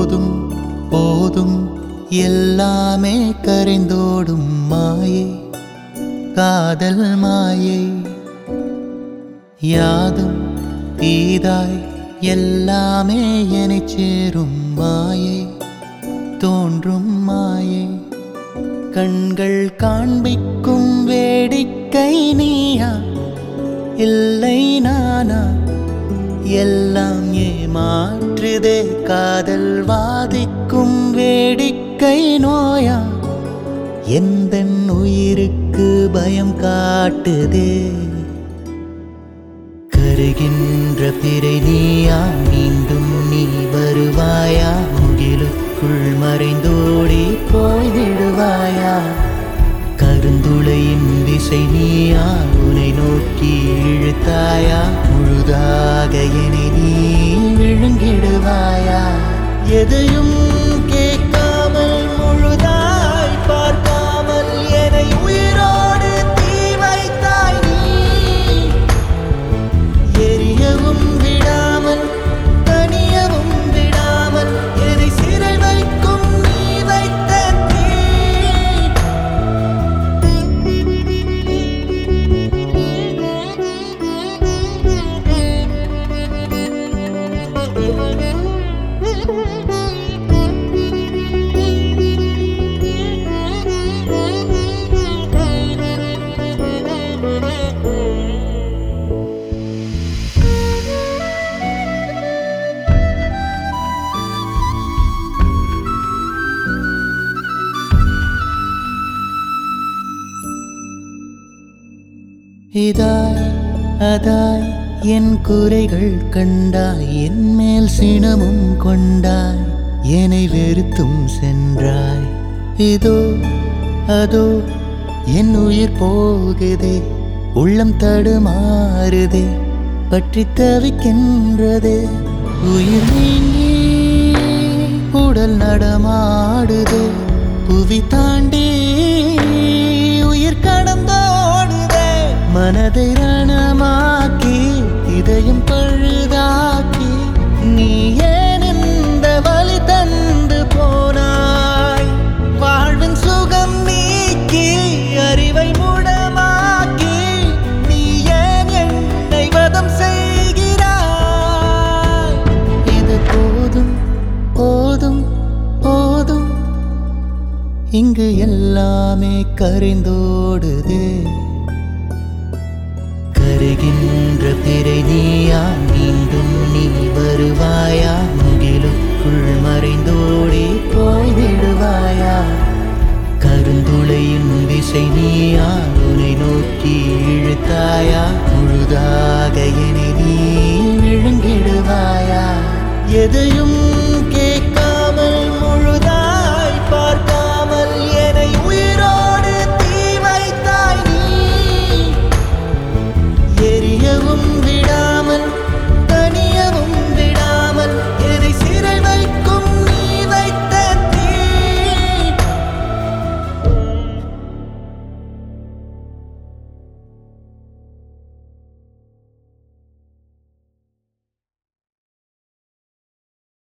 போதும் போதும் எல்லாமே கரைந்தோடும் மாயை காதல் மாயை யாதும் தீதாய் எல்லாமே எனச் சேரும் மாயை தோன்றும் மாயை கண்கள் காண்பிக்கும் வேடிக்கை நீயா இல்லை நானா எல்லாம் ஏமாற்றுதே காதல் வாதிக்கும் வேடிக்கை நோயா எந்த உயிருக்கு பயம் காட்டுதே கருகின்ற பிறை நீயா மீண்டும் நீ வருவாயா முகிலுக்குள் மறைந்தோடி போய்விடுவாயா கருந்துளையின் திசை நீயா உனை நோக்கி இழுத்தாயா முழுதாக என்னை நீ விழுங்கிடுவாயா எதையும் கேட்காமல் முழுதாய் பார்க்காமல் என்னை உயிரோடு தீ வைத்தாய் நீ எரியவும் விடாமல் தனியவும் விடாமல் என்னை சிறை வைக்கும் நீ வைத்த தீ இதாய் அதாய் என் குறைகள் கண்டாய் என் மேல் சினமும் கொண்டாய் என்னை வெறுத்தும் சென்றாய் இதோ அதோ என் உயிர் போகுதே உள்ளம் தடுமாறுதே பற்றி தவிக்கின்றதே உயிர் நீங்கி உடல் நடமாடுதே புவி தாண்டி உயிர் கடந்தோடுதே மனதை ரணமாக்கி இதயம் பழுதாக்கி நீ ஏன் இந்த வழி தந்து போனாய் வாழ்வின் சுகம் நீக்கி அறிவை முடமாக்கி நீ ஏன் என்னை வதம் செய்கிறாய் இது போதும் போதும் போதும் இங்கு எல்லாமே கரைந்தோடுதே கருகின்ற பிறை நீயா மீண்டும் நீ வருவாயா முகிலுக்குள் மறைந்தோடி போய்விடுவாயா கருந்துளையின் திசை நீயா உனை நோக்கி இழுத்தாயா முழுதாக என்னை நீ விழுங்கிடுவாயா எதையும்